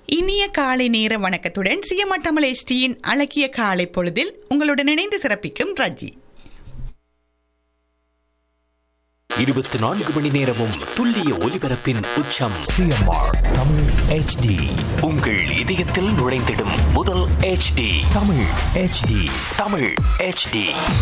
இனிய காலை நேர வணக்கத்துடன் சிஎம்ஆர் தமிழ் எஸ்டியின் அழகிய காலை பொழுதில் உங்களுடன் இணைந்து சிறப்பிக்கும் ரஜி இருபத்தி நான்கு மணி நேரமும் துல்லிய ஒலிபரப்பின் உச்சம் சிஎம்ஆர் தமிழ் ஹெச்டி உங்கள் இதயத்தில் நுழைந்திடும் முதல் HD Tamil HD Tamil HD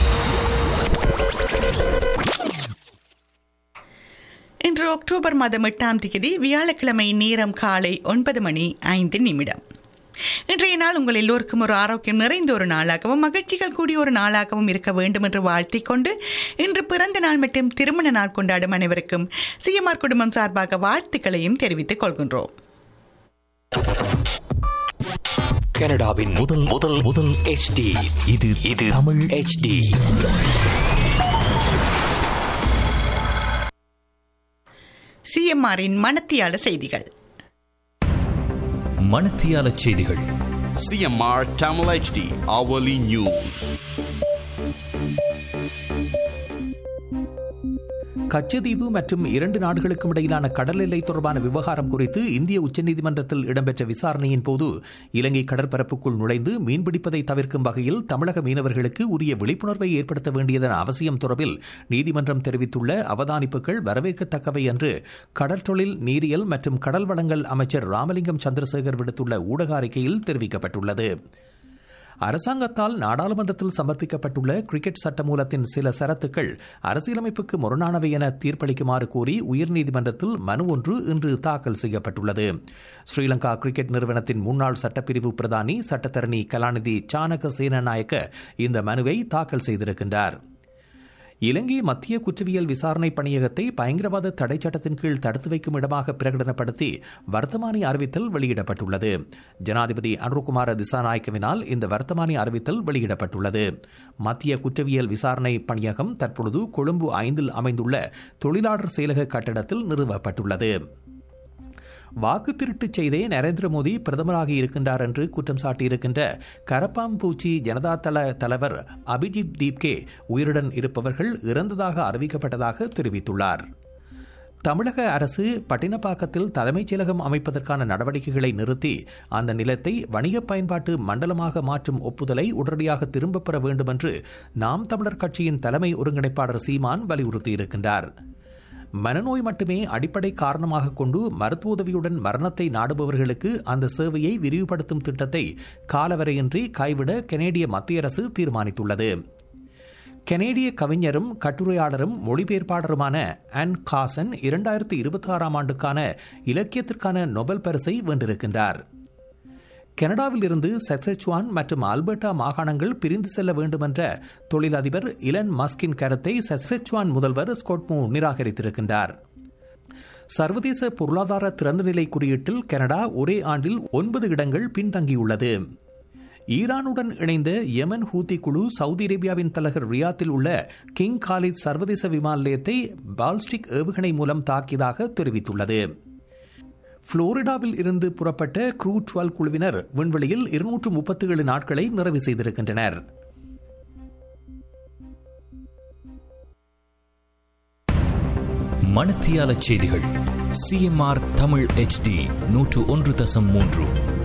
இன்று அக்டோபர் மாதம் எட்டாம் தேதி வியாழக்கிழமை நேரம் காலை ஒன்பது மணி ஐந்து நிமிடம் இன்றைய நாள் உங்கள் எல்லோருக்கும் ஒரு ஆரோக்கியம் நிறைந்த ஒரு நாளாகவும் மகிழ்ச்சிகள் கூடிய ஒரு நாளாகவும் இருக்க வேண்டும் என்று வாழ்த்திக் கொண்டு இன்று பிறந்த நாள் மற்றும் திருமண நாள் கொண்டாடும் அனைவருக்கும் சிஎம்ஆர் குடும்பம் சார்பாக வாழ்த்துக்களையும் தெரிவித்துக் கொள்கின்றோம் கனடாவின் முதல் முதல் முதல் HD இது இது தமிழ் HD சிஎம்ஆரின் மனத்தியால செய்திகள் மணத்தியால செய்திகள் CMR Tamil HD Hourly News. Katchatheevu மற்றும் இரண்டு நாடுகளுக்கும் இடையிலான கடல் எல்லை தொடர்பான விவகாரம் குறித்து இந்திய உச்சநீதிமன்றத்தில் இடம்பெற்ற விசாரணையின் போது இலங்கை கடற்பரப்புக்குள் நுழைந்து மீன்பிடிப்பதை தவிர்க்கும் வகையில் தமிழக மீனவர்களுக்கு உரிய விழிப்புணர்வை ஏற்படுத்த வேண்டியதன் அவசியம் தொடர்பில் நீதிமன்றம் தெரிவித்துள்ள அவதானிப்புகள் வரவேற்கத்தக்கவை என்று கடற்தொழில் நீரியல் மற்றும் கடல் வளங்கள் அமைச்சர் ராமலிங்கம் சந்திரசேகர் விடுத்துள்ள ஊடக அறிக்கையில் தெரிவிக்கப்பட்டுள்ளது அரசாங்கத்தால் நாடாளுமன்றத்தில் சமர்ப்பிக்கப்பட்டுள்ள கிரிக்கெட் சட்டமூலத்தின் சில சரத்துக்கள் அரசியலமைப்புக்கு முரணானவை என தீர்ப்பளிக்குமாறு கோரி உயர்நீதிமன்றத்தில் மனு ஒன்று இன்று தாக்கல் செய்யப்பட்டுள்ளது ஸ்ரீலங்கா கிரிக்கெட் நிறுவனத்தின் முன்னாள் சட்டப்பிரிவு பிரதானி சட்டத்தரணி கலாநிதி சானக சேனநாயக்க இந்த மனுவை தாக்கல் செய்திருக்கின்றார் இலங்கை மத்திய குற்றவியல் விசாரணை பணியகத்தை பயங்கரவாத தடை சட்டத்தின் கீழ் தடுத்து வைக்கும் இடமாக பிரகடனப்படுத்தி வர்த்தமானி அறிவித்தல் வெளியிடப்பட்டுள்ளது ஜனாதிபதி அனுர்குமார திசாநாயக்கவினால் இந்த வர்த்தமானி அறிவித்தல் வெளியிடப்பட்டுள்ளது மத்திய குற்றவியல் விசாரணை பணியகம் தற்பொழுது கொழும்பு ஐந்தில் அமைந்துள்ள தொழிலாளர் செயலக கட்டடத்தில் நிறுவப்பட்டுள்ளது வாக்கு திருட்டு செய்தே நரேந்திர மோடி பிரதமராக இருக்கின்றார் என்று குற்றம் சாட்டியிருக்கின்ற கரப்பாம்பூச்சி ஜனதா தள தலைவர் அபிஜித் தீப்கே உயிருடன் இருப்பவர்கள் இறந்ததாக அறிவிக்கப்பட்டதாக தெரிவித்துள்ளார் தமிழக அரசு பட்டினப்பாக்கத்தில் தலைமைச் செயலகம் அமைப்பதற்கான நடவடிக்கைகளை நிறுத்தி அந்த நிலத்தை வணிக பயன்பாட்டு மண்டலமாக மாற்றும் ஒப்புதலை உடனடியாக திரும்பப் பெற வேண்டும் என்று நாம் தமிழர் கட்சியின் தலைமை ஒருங்கிணைப்பாளர் சீமான் வலியுறுத்தியிருக்கின்றார் மனநோய் மட்டுமே அடிப்படை காரணமாக கொண்டு மருத்துவ உதவியுடன் மரணத்தை நாடுபவர்களுக்கு அந்த சேவையை விரிவுபடுத்தும் திட்டத்தை காலவரையின்றி கைவிட கனேடிய மத்திய அரசு தீர்மானித்துள்ளது கனேடிய கவிஞரும் கட்டுரையாளரும் மொழிபெயர்ப்பாளருமான அன் காசன் இரண்டாயிரத்தி இருபத்தி ஆறாம் ஆண்டுக்கான இலக்கியத்திற்கான நொபல் பரிசை வென்றிருக்கின்றார் கனடாவில் இருந்து சசெச்சுவான் மற்றும் ஆல்பர்டா மாகாணங்கள் பிரிந்து செல்ல வேண்டும் என்ற தொழிலதிபர் இலன் மஸ்கின் கருத்தை சசெச்சுவான் முதல்வர் ஸ்கொட்மூ நிராகரித்திருக்கின்றார் சர்வதேச பொருளாதார திறந்தநிலை குறியீட்டில் கனடா ஒரே ஆண்டில் ஒன்பது இடங்கள் பின்தங்கியுள்ளது ஈரானுடன் இணைந்த யமன் ஹூத்தி குழு சவுதி அரேபியாவின் தலைநகர் ரியாத்தில் உள்ள கிங் காலித் சர்வதேச விமான நிலையத்தை பால்ஸ்டிக் ஏவுகணை மூலம் தாக்கியதாக தெரிவித்துள்ளது புளோரிடாவில் இருந்து புறப்பட்ட க்ரூ டுவெல் குழுவினர் விண்வெளியில் இருநூற்று முப்பத்தி ஏழு நாட்களை நிறைவு செய்திருக்கின்றனர் மணத்தியால செய்திகள் சிஎம்ஆர் தமிழ் ஹெச்டி நூற்று ஒன்று தசம் மூன்று